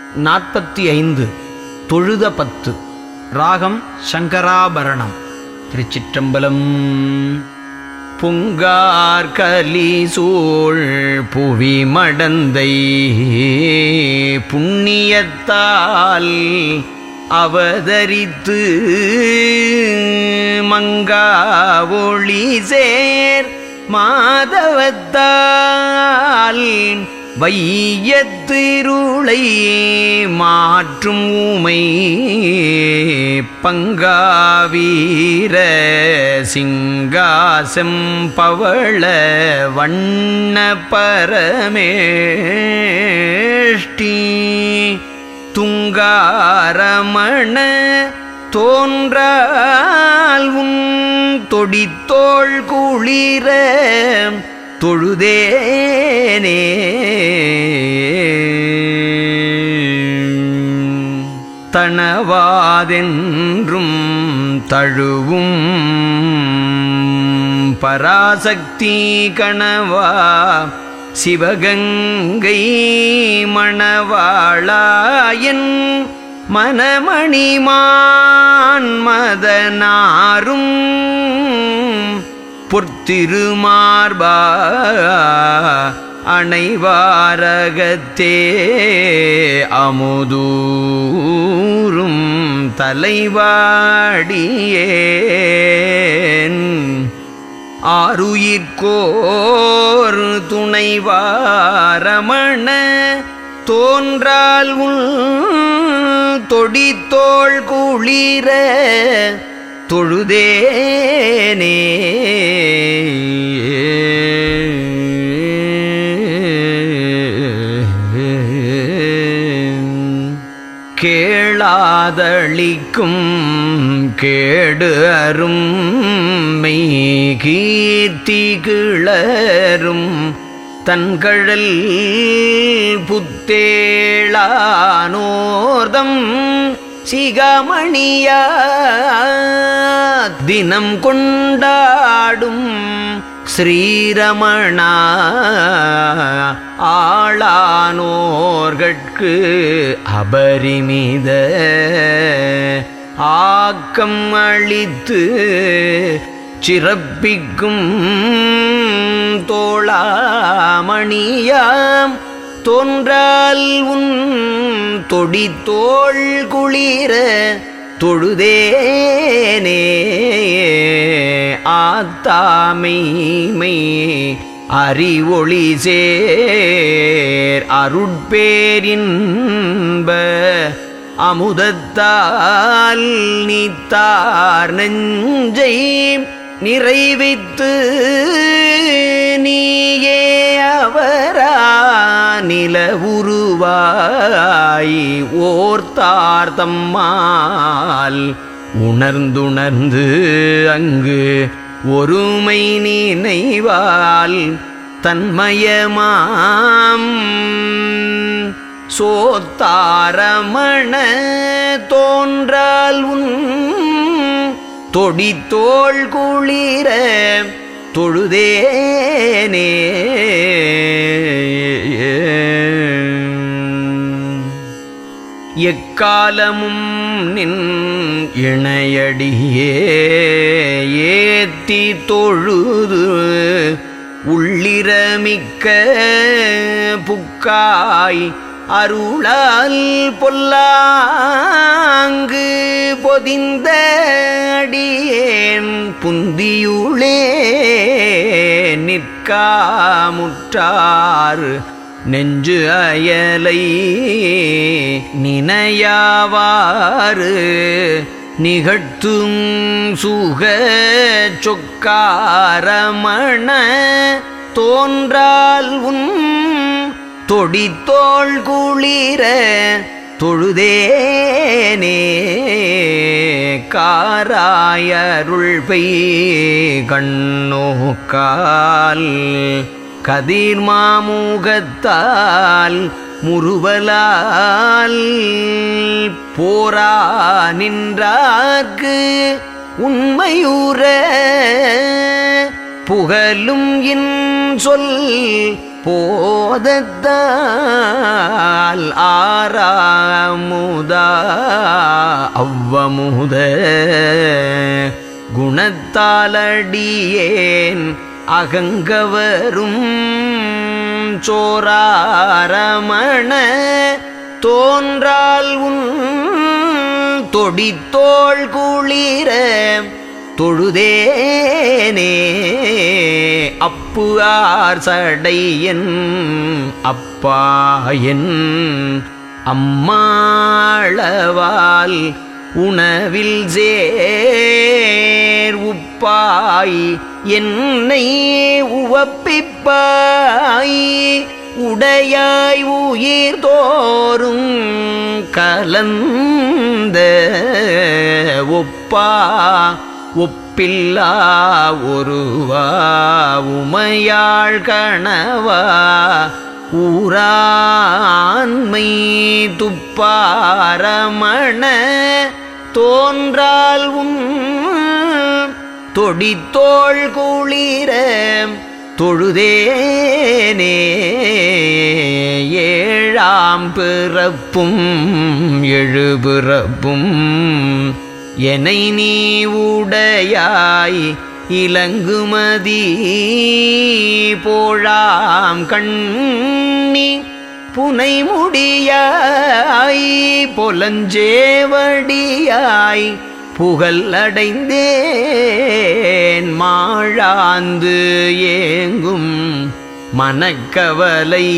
நாற்பத்தி ஐந்து தொழுத பத்து ராகம் சங்கராபரணம் திருச்சிற்றம்பலம் புங்கார் கலி சூழ் புவி மடந்தை புண்ணியத்தால் அவதரித்து மங்கா ஒளி சேர் மாதவத்தால் வையத்திருளை மாற்றும் ஊமை பங்காவீர சிங்காசம் பவள வண்ண பரமேஷ்டி துங்காரமண தோன்றால் உன் தொடித்தோள் குளிர தொழுதேனே தனவாதென்றும் தழுவும் பராசக்தி கணவா சிவகங்கை மணவாளாயன் மனமணிமான் மதனாரும் பொற்திருமார்பா அணைவாரகத்தே அமுதூரும் தலைவாடியேன் ஆருயிர்கோர் துணைவாரமண தோன்றால் உள் தொடித்தோள் குளிர தொழுதேனே கேளாதளிக்கும் கேடு அரும் மெய் கீர்த்தி கிளரும் தன்கழல் புத்தேளானோர்தம் சிகமணியா தினம் கொண்டாடும் ஸ்ரீரமணா ஆளானோர்கட்கு அபரிமித ஆக்கம் அளித்து சிறப்பிக்கும் தோளாமணியாம் தோன்றால் உன் தொடித்தோள் குளிர தொழுதேனே ஆத்தாமைமை அறிவொளி சேர் அருட்பேரின்ப அமுதத்தால் நீத்தார் நெஞ்சை நிறைவித்து நீயே அவரா நில உருவாய் ஓர்த்தார் தம்மால் உணர்ந்துணர்ந்து அங்கு ஒருமை நினைவால் தன்மயமாம் சோத்தாரமண தோன்றால் உன் தொடித்தோள் குளிர தொழுதேனே எக்காலமும் நின் இணையடியே ஏத்தி தொழுது உள்ளிரமிக்க புக்காய் அருளால் பொல்லாங்கு பொதிந்த அடியேன் புந்தியுளே நிற்காமுற்றார் நெஞ்சு அயலை நினையாவாறு நிகழ்த்தும் சுக சொக்காரமண தோன்றால் உன் தொடித்தோள் குளிர தொழுதேனே காராயருள் பெய் கண்ணோக்கால் கதிர் மாமுகத்தால் முறுவலால் போரா நின்றார்க்கு உண்மையுற புகழும் இன் சொல் போதத்தால் ஆறாமுதா அவ்வமுத குணத்தாலடியேன் அகங்கவரும் சோராரமண தோன்றால் உன் தொடித்தோள் குளிர தொழுதேனே அப்பு ஆர் சடையன் அப்பாயன் அம்மாளவால் உணவில் சேர் உப்பாய் என்னை உவப்பிப்பாய் உடையாய் உயிர் தோறும் கலந்த ஒப்பா ஒப்பில்லா ஒருவா உமையாள் கணவா ஊராண்மை துப்பாரமண தோன்றால் உன் தொடித்தோள் குளிர தொழுதேனே ஏழாம் பிறப்பும் எழுபிறப்பும் எனை நீ உடையாய் இலங்குமதி போழாம் கண்ணி புனை முடியாய் பொலஞ்சேவடியாய் புகழ் அடைந்தேன் மாழாந்து ஏங்கும் மனக்கவலை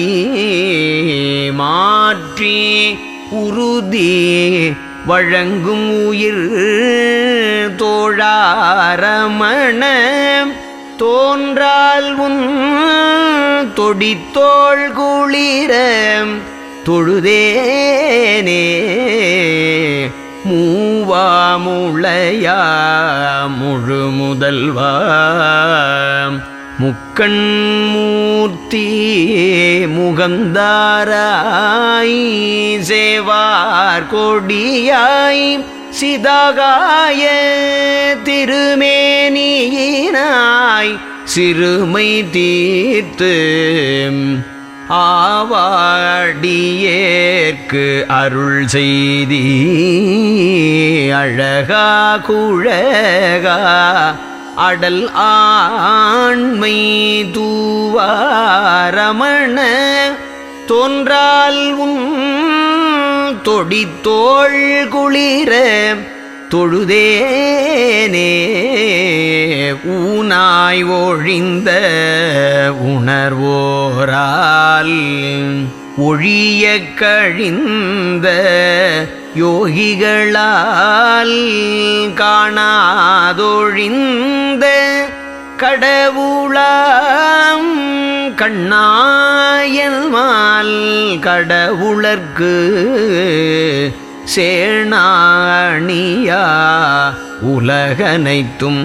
மாற்றி உறுதி வழங்கும் உயிர் தோழாரமண தோன்றால் உன் தொடித்தோள் குளிர தொழுதேனே மூவாமுளையா முழு முதல்வா முக்கண் மூர்த்தி முகந்தாராய் சேவார் கொடியாய் சிதகாய திருமேனியினாய் சிறுமை தீர்த்து ஆவாடியேற்கு அருள் செய்தி அழகா குழகா அடல் ஆண்மை தூவாரமண தோன்றால் உன் தொடித்தோள் குளிர தொழுதேனே ஊனாய் ஒழிந்த உணர்வோரால் ஒழிய கழிந்த யோகிகளால் காணாதொழிந்த கடவுளாம் கண்ணாயல்மால் கடவுளர்க்கு சேணாணியா உலகனைத்தும்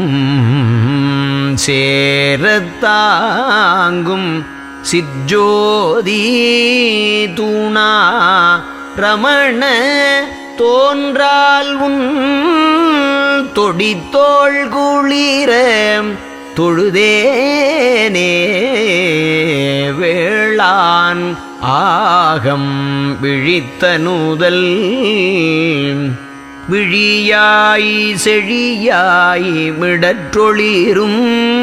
சேரத்தாங்கும் சிற்றோதி தூணா ரமண தோன்றால் உன் தொடித்தோள் குளிர தொழுதேனே வேளான் ஆகம் விழித்த நூதல் விழியாய் செழியாய் மிடற்றொளிரும்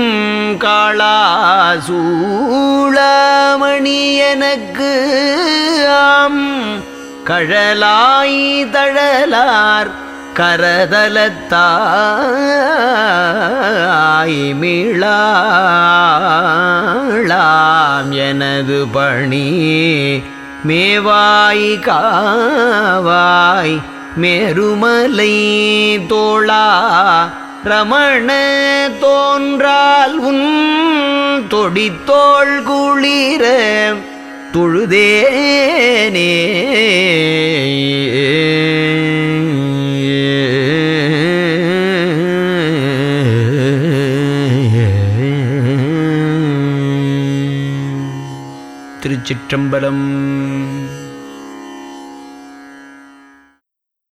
காளாசூளமணி எனக்கு ஆம் கழலாய் தழலார் கரதலத்தாய் மீளாளாம் எனது பணி மேவாய் காவாய் மேருமலை தோளா ரமண தோன்றால் உன் தொடித்தோள் குளிர தொழுதேனே திருச்சிற்றம்பலம்